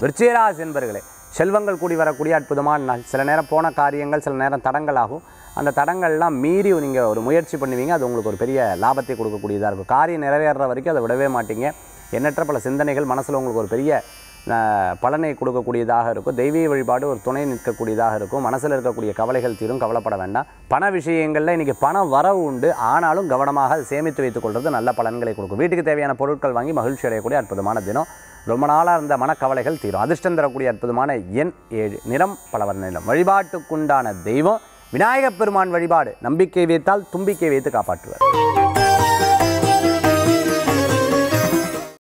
விருச்சிகராசி என்பர்களே செல்வங்கள் கூடி வரக்கூடிய அற்புதமான நாள் சில நேரம் போன காரியங்கள் சில நேரம் தடங்கள் ஆகும் அந்த தடங்கள்லாம் மீறி நீங்கள் ஒரு முயற்சி பண்ணுவீங்க அது உங்களுக்கு ஒரு பெரிய லாபத்தை கொடுக்கக்கூடியதாக இருக்கும் காரியம் நிறைவேறுற வரைக்கும் அதை விடவே மாட்டீங்க எண்ணற்ற பல சிந்தனைகள் மனசில் உங்களுக்கு ஒரு பெரிய அஹ், பலனை கொடுக்கக்கூடியதாக இருக்கும் தெய்வீக வழிபாடு ஒரு துணை நிற்கக்கூடியதாக இருக்கும் மனசில் இருக்கக்கூடிய கவலைகள் தீரும் கவலைப்பட வேண்டாம் பண விஷயங்களில் இன்றைக்கி பணம் வரவு உண்டு ஆனாலும் கவனமாக அதை சேமித்து வைத்துக் கொள்வது நல்ல பலன்களை கொடுக்கும் வீட்டுக்கு தேவையான பொருட்கள் வாங்கி மகிழ்ச்சி அடையக்கூடிய அற்புதமான தினம் ரொம்ப நாளாக இருந்த மனக்கவலைகள் தீரும் அதிர்ஷ்டம் தரக்கூடிய அற்புதமான எண் ஏழு நிறம் பலவர் நிலம் வழிபாட்டுக்குண்டான தெய்வம் விநாயகப் பெருமான் வழிபாடு நம்பிக்கை வைத்தால் தும்பிக்கை வைத்து காப்பாற்றுவார்